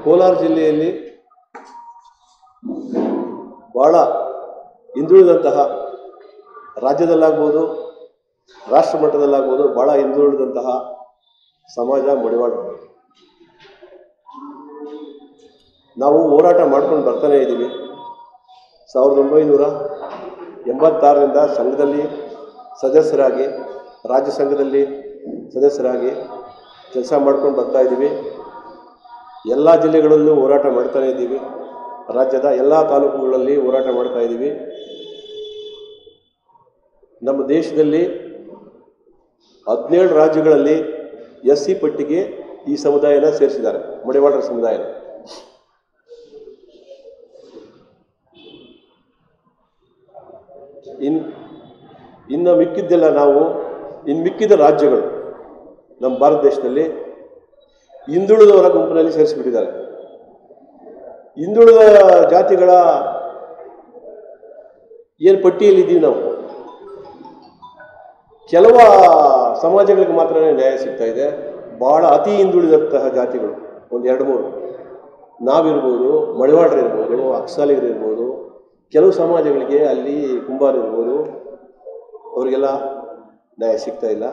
ಕೋಲಾರ ಜಿಲ್ಲೆಯಲ್ಲಿ ಬಹಳ ಹಿಂದುಳಿದಂತಹ ರಾಜ್ಯದಲ್ಲಾಗ್ಬೋದು ರಾಷ್ಟ್ರ ಮಟ್ಟದಲ್ಲಾಗ್ಬೋದು ಬಹಳ ಹಿಂದುಳಿದಂತಹ ಸಮಾಜ ಮಡಿವಾಳ ನಾವು ಹೋರಾಟ ಮಾಡ್ಕೊಂಡು ಬರ್ತಾನೆ ಇದ್ದೀವಿ ಸಾವಿರದ ಒಂಬೈನೂರ ಎಂಬತ್ತಾರರಿಂದ ಸಂಘದಲ್ಲಿ ಸದಸ್ಯರಾಗಿ ರಾಜ್ಯ ಸಂಘದಲ್ಲಿ ಸದಸ್ಯರಾಗಿ ಕೆಲಸ ಮಾಡ್ಕೊಂಡು ಬರ್ತಾ ಇದ್ದೀವಿ ಎಲ್ಲ ಜಿಲ್ಲೆಗಳಲ್ಲೂ ಹೋರಾಟ ಮಾಡ್ತಾನೆ ಇದ್ದೀವಿ ರಾಜ್ಯದ ಎಲ್ಲ ತಾಲೂಕುಗಳಲ್ಲಿ ಹೋರಾಟ ಮಾಡ್ತಾ ಇದ್ದೀವಿ ನಮ್ಮ ದೇಶದಲ್ಲಿ ಹದಿನೇಳು ರಾಜ್ಯಗಳಲ್ಲಿ ಎಸ್ ಸಿ ಪಟ್ಟಿಗೆ ಈ ಸಮುದಾಯನ ಸೇರಿಸಿದ್ದಾರೆ ಮಡಿವಾಳರ ಸಮುದಾಯನ ಇನ್ ಇನ್ನು ಮಿಕ್ಕಿದ್ದೆಲ್ಲ ನಾವು ಇನ್ನು ಮಿಕ್ಕಿದ ರಾಜ್ಯಗಳು ನಮ್ಮ ಭಾರತ ದೇಶದಲ್ಲಿ ಹಿಂದುಳಿದವರ ಗುಂಪಿನಲ್ಲಿ ಸೇರಿಸಿಬಿಟ್ಟಿದ್ದಾರೆ ಹಿಂದುಳಿದ ಜಾತಿಗಳ ಏನು ಪಟ್ಟಿಯಲ್ಲಿದ್ದೀವಿ ನಾವು ಕೆಲವು ಸಮಾಜಗಳಿಗೆ ಮಾತ್ರನೇ ನ್ಯಾಯ ಸಿಗ್ತಾ ಇದೆ ಭಾಳ ಅತಿ ಹಿಂದುಳಿದಂತಹ ಜಾತಿಗಳು ಒಂದು ಎರಡು ಮೂರು ನಾವಿರ್ಬೋದು ಮಡಿವಾಳರಿರ್ಬೋದು ಅಕ್ಸಾಲಿಗರಿರ್ಬೋದು ಕೆಲವು ಸಮಾಜಗಳಿಗೆ ಅಲ್ಲಿ ಕುಂಬಾರಿರ್ಬೋದು ಅವರಿಗೆಲ್ಲ ನ್ಯಾಯ ಸಿಗ್ತಾ ಇಲ್ಲ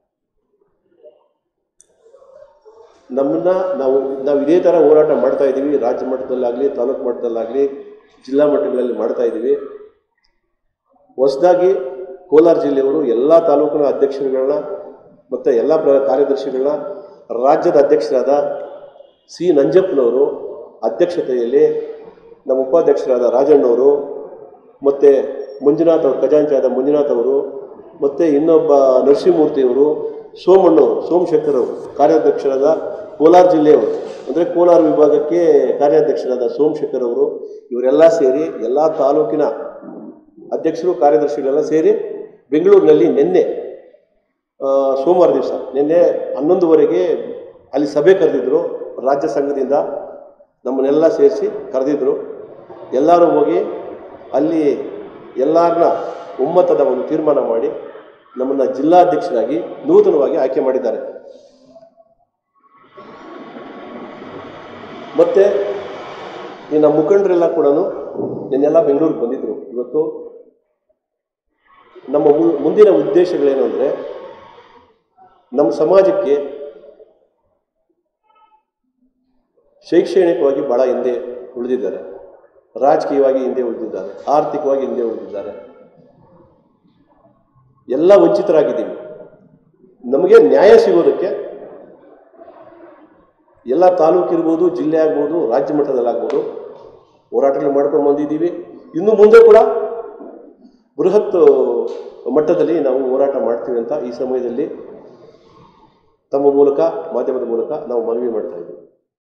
ನಮ್ಮನ್ನ ನಾವು ನಾವು ಇದೇ ಥರ ಹೋರಾಟ ಮಾಡ್ತಾ ಇದ್ದೀವಿ ರಾಜ್ಯ ಮಟ್ಟದಲ್ಲಾಗಲಿ ತಾಲೂಕು ಮಟ್ಟದಲ್ಲಾಗಲಿ ಜಿಲ್ಲಾ ಮಟ್ಟಗಳಲ್ಲಿ ಮಾಡ್ತಾ ಇದ್ದೀವಿ ಹೊಸದಾಗಿ ಕೋಲಾರ ಜಿಲ್ಲೆಯವರು ಎಲ್ಲ ತಾಲೂಕಿನ ಅಧ್ಯಕ್ಷರುಗಳನ್ನ ಮತ್ತು ಎಲ್ಲ ಪ್ರ ಕಾರ್ಯದರ್ಶಿಗಳನ್ನ ರಾಜ್ಯದ ಅಧ್ಯಕ್ಷರಾದ ಸಿ ನಂಜಪ್ಪನವರು ಅಧ್ಯಕ್ಷತೆಯಲ್ಲಿ ನಮ್ಮ ಉಪಾಧ್ಯಕ್ಷರಾದ ರಾಜಣ್ಣವರು ಮತ್ತು ಮಂಜುನಾಥ್ ಅವರು ಖಜಾಂಚಿಯಾದ ಮಂಜುನಾಥ್ ಅವರು ಮತ್ತು ಇನ್ನೊಬ್ಬ ನರಸಿಂಹಮೂರ್ತಿಯವರು ಸೋಮಣ್ಣವರು ಸೋಮಶೇಖರ್ ಅವರು ಕಾರ್ಯಾಧ್ಯಕ್ಷರಾದ ಕೋಲಾರ ಜಿಲ್ಲೆಯವರು ಅಂದರೆ ಕೋಲಾರ ವಿಭಾಗಕ್ಕೆ ಕಾರ್ಯಾಧ್ಯಕ್ಷರಾದ ಸೋಮಶೇಖರ್ ಅವರು ಇವರೆಲ್ಲ ಸೇರಿ ಎಲ್ಲ ತಾಲೂಕಿನ ಅಧ್ಯಕ್ಷರು ಕಾರ್ಯದರ್ಶಿಗಳೆಲ್ಲ ಸೇರಿ ಬೆಂಗಳೂರಿನಲ್ಲಿ ನಿನ್ನೆ ಆ, ಸೋಮವಾರ ದಿವಸ ನಿನ್ನೆ ಹನ್ನೊಂದುವರೆಗೆ ಅಲ್ಲಿ ಸಭೆ ಕರೆದಿದ್ರು ರಾಜ್ಯ ಸಂಘದಿಂದ ನಮ್ಮನ್ನೆಲ್ಲ ಸೇರಿಸಿ ಕರೆದಿದ್ರು ಎಲ್ಲರೂ ಹೋಗಿ ಅಲ್ಲಿ ಎಲ್ಲರನ್ನ ಒಮ್ಮತದ ಒಂದು ತೀರ್ಮಾನ ಮಾಡಿ ನಮ್ಮನ್ನು ಜಿಲ್ಲಾಧ್ಯಕ್ಷರಾಗಿ ನೂತನವಾಗಿ ಆಯ್ಕೆ ಮಾಡಿದ್ದಾರೆ ಮತ್ತು ಈ ನಮ್ಮ ಮುಖಂಡರೆಲ್ಲ ಕೂಡ ನಿನ್ನೆಲ್ಲ ಬೆಂಗಳೂರಿಗೆ ಬಂದಿದ್ದರು ಇವತ್ತು ನಮ್ಮ ಮು- ಮುಂದಿನ ಉದ್ದೇಶಗಳೇನು ಅಂದರೆ ನಮ್ಮ ಸಮಾಜಕ್ಕೆ ಶೈಕ್ಷಣಿಕವಾಗಿ ಭಾಳ ಹಿಂದೆ ಉಳಿದಿದ್ದಾರೆ ರಾಜಕೀಯವಾಗಿ ಹಿಂದೆ ಉಳಿದಿದ್ದಾರೆ ಆರ್ಥಿಕವಾಗಿ ಹಿಂದೆ ಉಳಿದಿದ್ದಾರೆ ಎಲ್ಲ ವಂಚಿತರಾಗಿದ್ದೀವಿ ನಮಗೆ ನ್ಯಾಯ ಸಿಗೋದಕ್ಕೆ ಎಲ್ಲ ತಾಲೂಕು ಇರ್ಬೋದು ಜಿಲ್ಲೆ ಆಗ್ಬೋದು ರಾಜ್ಯ ಮಟ್ಟದಲ್ಲಾಗ್ಬೋದು ಹೋರಾಟಗಳು ಮಾಡ್ಕೊಂಡು ಬಂದಿದ್ದೀವಿ ಇನ್ನು ಮುಂದೆ ಕೂಡ ಬೃಹತ್ ಮಟ್ಟದಲ್ಲಿ ನಾವು ಹೋರಾಟ ಮಾಡ್ತೀವಿ ಅಂತ ಈ ಸಮಯದಲ್ಲಿ ತಮ್ಮ ಮೂಲಕ ಮಾಧ್ಯಮದ ಮೂಲಕ ನಾವು ಮನವಿ ಮಾಡ್ತಾ ಇದ್ದೀವಿ